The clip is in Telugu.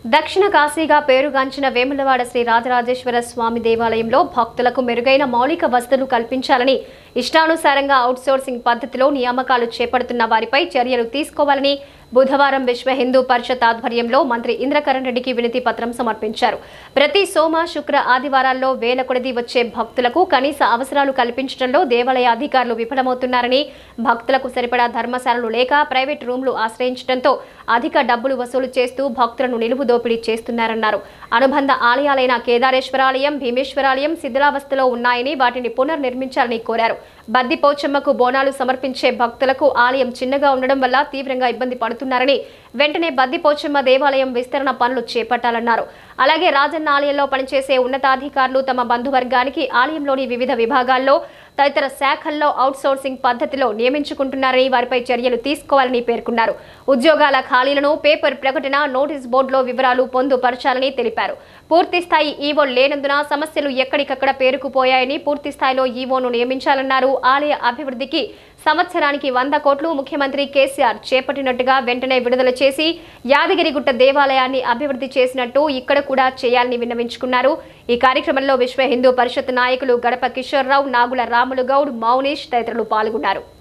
దక్షిణ కాశీగా పేరుగాంచిన వేములవాడ శ్రీ రాజరాజేశ్వర స్వామి దేవాలయంలో భక్తులకు మెరుగైన మౌలిక వసతులు కల్పించాలని ఇష్టానుసారంగా అవుట్సోర్సింగ్ పద్ధతిలో నియామకాలు చేపడుతున్న వారిపై చర్యలు తీసుకోవాలని బుధవారం విశ్వ హిందూ పరిషత్ ఆధ్వర్యంలో మంత్రి ఇంద్రకరణ్ రెడ్డికి వినతి పత్రం సమర్పించారు ప్రతి సోమ శుక్ర ఆదివారాల్లో వేల కొలది వచ్చే భక్తులకు కనీస అవసరాలు కల్పించడంలో దేవాలయ అధికారులు విఫలమవుతున్నారని భక్తులకు సరిపడా ధర్మశాలలు లేక ప్రైవేట్ రూమ్లు ఆశ్రయించడంతో అధిక డబ్బులు వసూలు చేస్తూ భక్తులను నిలువు దోపిడీ చేస్తున్నారన్నారు అనుబంధ ఆలయాలైన కేదారేశ్వరాలయం భీమేశ్వరాలయం శిథిలావస్థలో ఉన్నాయని వాటిని పునర్నిర్మించాలని కోరారు బద్ది పోచమ్మకు బోనాలు సమర్పించే భక్తులకు ఆలయం చిన్నగా ఉండడం వల్ల తీవ్రంగా ఇబ్బంది పడుతున్నారని వెంటనే బద్ది పోచమ్మ దేవాలయం విస్తరణ పనులు చేపట్టాలన్నారు అలాగే రాజన్న ఆలయంలో పనిచేసే ఉన్నతాధికారులు తమ బంధువర్గానికి ఆలయంలోని వివిధ విభాగాల్లో తదితర శాఖల్లో అవుట్సోర్సింగ్ పద్ధతిలో నియమించుకుంటున్నారని వారిపై చర్యలు తీసుకోవాలని పేర్కొన్నారు ఉద్యోగాల ఖాళీలను పేపర్ ప్రకటన నోటీస్ బోర్డులో వివరాలు పొందుపరచాలని తెలిపారు పూర్తి స్థాయి ఈవో లేనందున సమస్యలు ఎక్కడికక్కడ పేరుకుపోయాయని పూర్తి స్థాయిలో ఈవోను నియమించాలన్నారు ఆలయ అభివృద్ధికి సంవత్సరానికి వంద కోట్లు ముఖ్యమంత్రి కేసీఆర్ చేపట్టినట్టుగా వెంటనే విడుదల చేసి యాదగిరిగుట్ట దేవాలయాన్ని అభివృద్ధి చేసినట్టు ఇక్కడ కూడా చేయాలని విన్నవించుకున్నారు ఈ కార్యక్రమంలో విశ్వ హిందూ పరిషత్ నాయకులు గడప కిషోర్రావు నాగుల రాములు గౌడ్ మౌనేష్ తదితరులు పాల్గొన్నారు